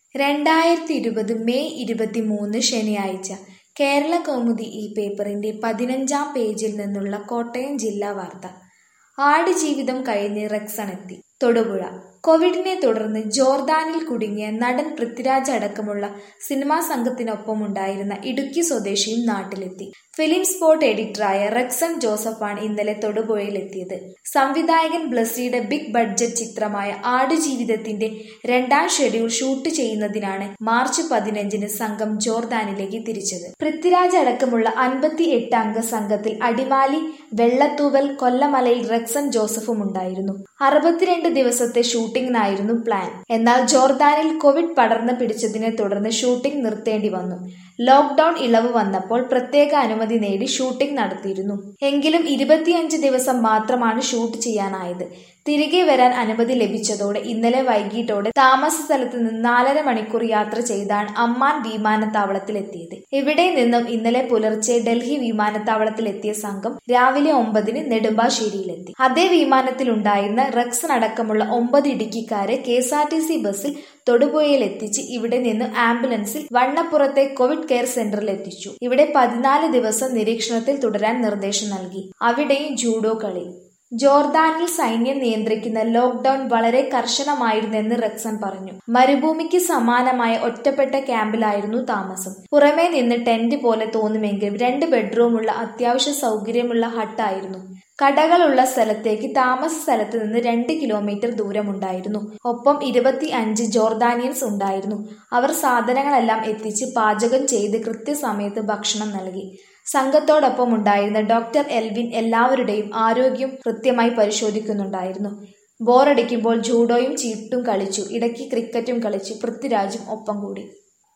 രണ്ടായിരത്തി ഇരുപത് മെയ് ഇരുപത്തിമൂന്ന് ശനിയാഴ്ച കേരള കൗമുദി ഈ പേപ്പറിന്റെ പതിനഞ്ചാം പേജിൽ നിന്നുള്ള കോട്ടയം ജില്ലാ വാർത്ത ആടുജീവിതം കഴിഞ്ഞ് റെക്സണെത്തി തൊടുപുഴ കോവിഡിനെ തുടർന്ന് ജോർദാനിൽ കുടുങ്ങിയ നടൻ പൃഥ്വിരാജ് അടക്കമുള്ള സിനിമാ സംഘത്തിനൊപ്പമുണ്ടായിരുന്ന ഇടുക്കി സ്വദേശിയും നാട്ടിലെത്തി ഫിലിം സ്പോട്ട് എഡിറ്ററായ റെക്സൺ ജോസഫാണ് ഇന്നലെ തൊടുപുഴയിലെത്തിയത് സംവിധായകൻ ബ്ലസ്സിയുടെ ബിഗ് ബഡ്ജറ്റ് ചിത്രമായ ആടുജീവിതത്തിന്റെ രണ്ടാം ഷെഡ്യൂൾ ഷൂട്ട് ചെയ്യുന്നതിനാണ് മാർച്ച് പതിനഞ്ചിന് സംഘം ജോർദാനിലേക്ക് തിരിച്ചത് പൃഥ്വിരാജ് അടക്കമുള്ള അൻപത്തി എട്ട് അംഗ സംഘത്തിൽ അടിമാലി വെള്ളത്തൂവൽ കൊല്ലമലയിൽ റെക്സൺ ജോസഫും ഉണ്ടായിരുന്നു അറുപത്തിരണ്ട് ദിവസത്തെ ഷൂട്ടിംഗിനായിരുന്നു പ്ലാൻ എന്നാൽ ജോർദാനിൽ കോവിഡ് പടർന്നു പിടിച്ചതിനെ തുടർന്ന് ഷൂട്ടിംഗ് നിർത്തേണ്ടി വന്നു ലോക്ക്ഡൌൺ ഇളവ് വന്നപ്പോൾ പ്രത്യേക അനുമതി നേടി ഷൂട്ടിംഗ് നടത്തിയിരുന്നു എങ്കിലും ഇരുപത്തിയഞ്ച് ദിവസം മാത്രമാണ് ഷൂട്ട് ചെയ്യാനായത് തിരികെ വരാൻ അനുമതി ലഭിച്ചതോടെ ഇന്നലെ വൈകിട്ടോടെ താമസ സ്ഥലത്ത് നിന്ന് നാലര മണിക്കൂർ യാത്ര ചെയ്താണ് അമ്മാൻ വിമാനത്താവളത്തിലെത്തിയത് ഇവിടെ നിന്നും ഇന്നലെ പുലർച്ചെ ഡൽഹി വിമാനത്താവളത്തിലെത്തിയ സംഘം രാവിലെ ഒമ്പതിന് നെടുമ്പാശ്ശേരിയിലെത്തി അതേ വിമാനത്തിലുണ്ടായിരുന്ന റക്സൺ അടക്കമുള്ള ഒമ്പത് ഇടുക്കിക്കാരെ K S R T C ബസ്സിൽ തൊടുപുഴയിൽ എത്തിച്ച് ഇവിടെ നിന്ന് ആംബുലൻസിൽ വണ്ണപ്പുറത്തെ കോവിഡ് കെയർ സെന്ററിൽ എത്തിച്ചു ഇവിടെ പതിനാല് ദിവസം നിരീക്ഷണത്തിൽ തുടരാൻ നിർദ്ദേശം നൽകി അവിടെയും ജൂഡോ കളി ജോർദാനിൽ സൈന്യം നിയന്ത്രിക്കുന്ന ലോക്ക്ഡൌൺ വളരെ കർശനമായിരുന്നെന്ന് റക്സൺ പറഞ്ഞു മരുഭൂമിക്ക് സമാനമായ ഒറ്റപ്പെട്ട ക്യാമ്പിലായിരുന്നു താമസം പുറമേ നിന്ന് ടെന്റ് പോലെ തോന്നുമെങ്കിലും രണ്ട് ബെഡ്റൂമുള്ള അത്യാവശ്യ സൗകര്യമുള്ള ഹട്ടായിരുന്നു കടകളുള്ള സ്ഥലത്തേക്ക് താമസ സ്ഥലത്ത് നിന്ന് രണ്ട് കിലോമീറ്റർ ദൂരമുണ്ടായിരുന്നു ഒപ്പം ഇരുപത്തി അഞ്ച് ജോർദാനിയൻസ് ഉണ്ടായിരുന്നു അവർ സാധനങ്ങളെല്ലാം എത്തിച്ച് പാചകം ചെയ്ത് കൃത്യസമയത്ത് ഭക്ഷണം നൽകി സംഘത്തോടൊപ്പം ഉണ്ടായിരുന്ന ഡോക്ടർ എൽവിൻ എല്ലാവരുടെയും ആരോഗ്യം കൃത്യമായി പരിശോധിക്കുന്നുണ്ടായിരുന്നു ബോറടിക്കുമ്പോൾ ജൂഡോയും ചീട്ടും കളിച്ചു ഇടയ്ക്ക് ക്രിക്കറ്റും കളിച്ചു പൃഥ്വിരാജും ഒപ്പം കൂടി